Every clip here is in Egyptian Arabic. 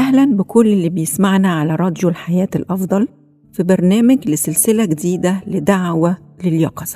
أهلا بكل اللي بيسمعنا على راديو الحياة الأفضل في برنامج لسلسلة جديدة لدعوة لليقظة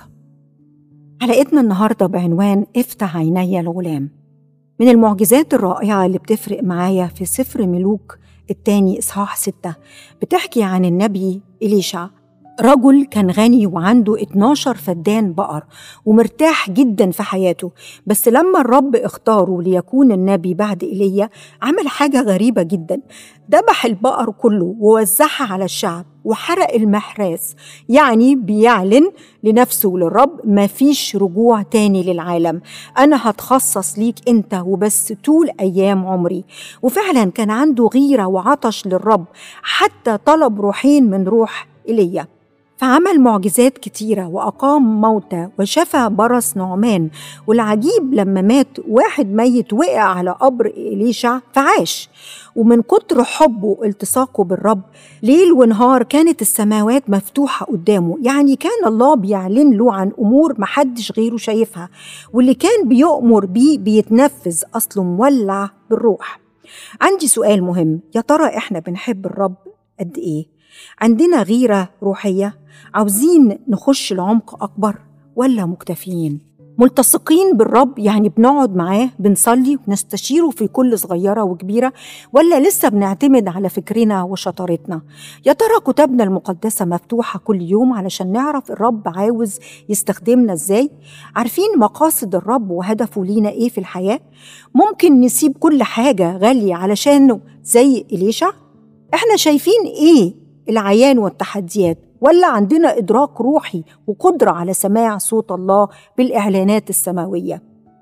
حلقتنا النهاردة بعنوان افتح عيني الغلام من المعجزات الرائعة اللي بتفرق معايا في سفر ملوك التاني إصحاح ستة بتحكي عن النبي إليشع رجل كان غني وعنده 12 فدان بقر ومرتاح جدا في حياته بس لما الرب اختاره ليكون النبي بعد ايليا عمل حاجه غريبه جدا ذبح البقر كله ووزعها على الشعب وحرق المحراس يعني بيعلن لنفسه وللرب مفيش رجوع تاني للعالم أنا هتخصص ليك أنت وبس طول أيام عمري وفعلا كان عنده غيرة وعطش للرب حتى طلب روحين من روح إيليا فعمل معجزات كتيرة وأقام موتى وشفى برص نعمان والعجيب لما مات واحد ميت وقع على قبر إليشع فعاش ومن كتر حبه والتصاقه بالرب ليل ونهار كانت السماوات مفتوحة قدامه يعني كان الله بيعلن له عن أمور محدش غيره شايفها واللي كان بيؤمر بيه بيتنفذ أصله مولع بالروح عندي سؤال مهم يا ترى إحنا بنحب الرب قد إيه؟ عندنا غيرة روحية عاوزين نخش لعمق أكبر ولا مكتفيين ملتصقين بالرب يعني بنقعد معاه بنصلي ونستشيره في كل صغيرة وكبيرة ولا لسه بنعتمد على فكرنا وشطارتنا يا ترى كتابنا المقدسة مفتوحة كل يوم علشان نعرف الرب عاوز يستخدمنا ازاي عارفين مقاصد الرب وهدفه لينا ايه في الحياة ممكن نسيب كل حاجة غالية علشانه زي إليشع احنا شايفين ايه العيان والتحديات ولا عندنا إدراك روحي وقدرة على سماع صوت الله بالإعلانات السماوية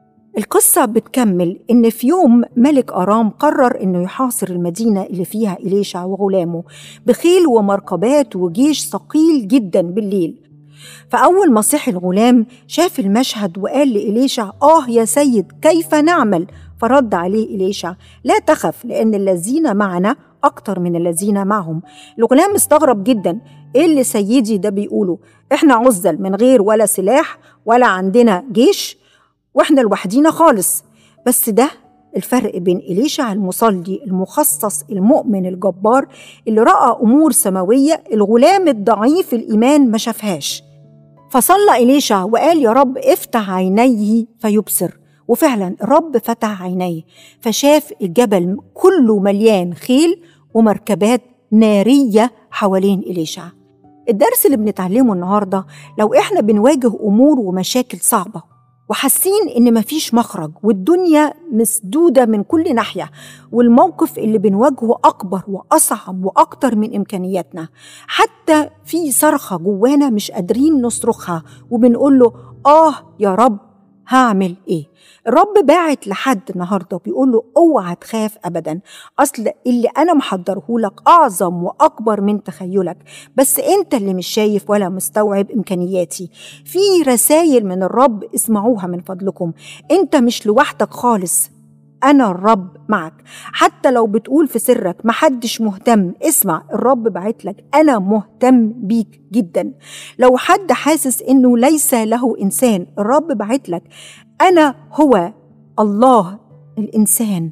القصة بتكمل إن في يوم ملك أرام قرر إنه يحاصر المدينة اللي فيها إليشع وغلامه بخيل ومركبات وجيش ثقيل جدا بالليل فأول ما صحي الغلام شاف المشهد وقال لإليشع آه يا سيد كيف نعمل؟ فرد عليه إليشع لا تخف لأن الذين معنا أكتر من الذين معهم الغلام استغرب جدا إيه اللي سيدي ده بيقوله إحنا عزل من غير ولا سلاح ولا عندنا جيش وإحنا لوحدينا خالص بس ده الفرق بين إليشع المصلي المخصص المؤمن الجبار اللي رأى أمور سماوية الغلام الضعيف الإيمان ما شافهاش فصلى إليشع وقال يا رب افتح عينيه فيبصر وفعلا الرب فتح عينيه فشاف الجبل كله مليان خيل ومركبات نارية حوالين إليشع الدرس اللي بنتعلمه النهاردة لو إحنا بنواجه أمور ومشاكل صعبة وحاسين إن مفيش مخرج والدنيا مسدودة من كل ناحية والموقف اللي بنواجهه أكبر وأصعب وأكتر من إمكانياتنا حتى في صرخة جوانا مش قادرين نصرخها وبنقول له آه يا رب هعمل ايه الرب باعت لحد النهارده بيقول له اوعى تخاف ابدا اصل اللي انا محضره لك اعظم واكبر من تخيلك بس انت اللي مش شايف ولا مستوعب امكانياتي في رسائل من الرب اسمعوها من فضلكم انت مش لوحدك خالص أنا الرب معك حتى لو بتقول في سرك محدش مهتم اسمع الرب بعت لك أنا مهتم بيك جدا لو حد حاسس إنه ليس له إنسان الرب بعت لك أنا هو الله الإنسان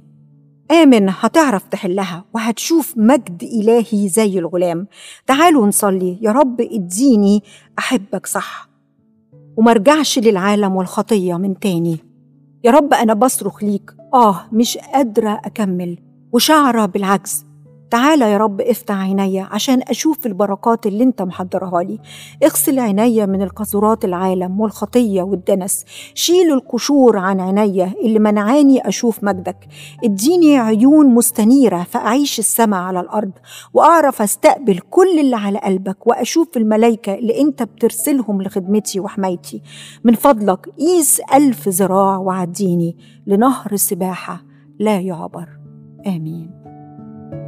آمن هتعرف تحلها وهتشوف مجد إلهي زي الغلام تعالوا نصلي يا رب اديني أحبك صح ومرجعش للعالم والخطية من تاني يا رب أنا بصرخ ليك آه مش قادرة أكمل وشعرة بالعجز تعالى يا رب افتح عينيا عشان أشوف البركات اللي انت محضرها لي اغسل عينيا من القذورات العالم والخطية والدنس شيل القشور عن عينيا اللي منعاني أشوف مجدك اديني عيون مستنيرة فأعيش السماء على الأرض وأعرف أستقبل كل اللي على قلبك وأشوف الملايكة اللي انت بترسلهم لخدمتي وحمايتي من فضلك قيس ألف ذراع وعديني لنهر سباحة لا يعبر آمين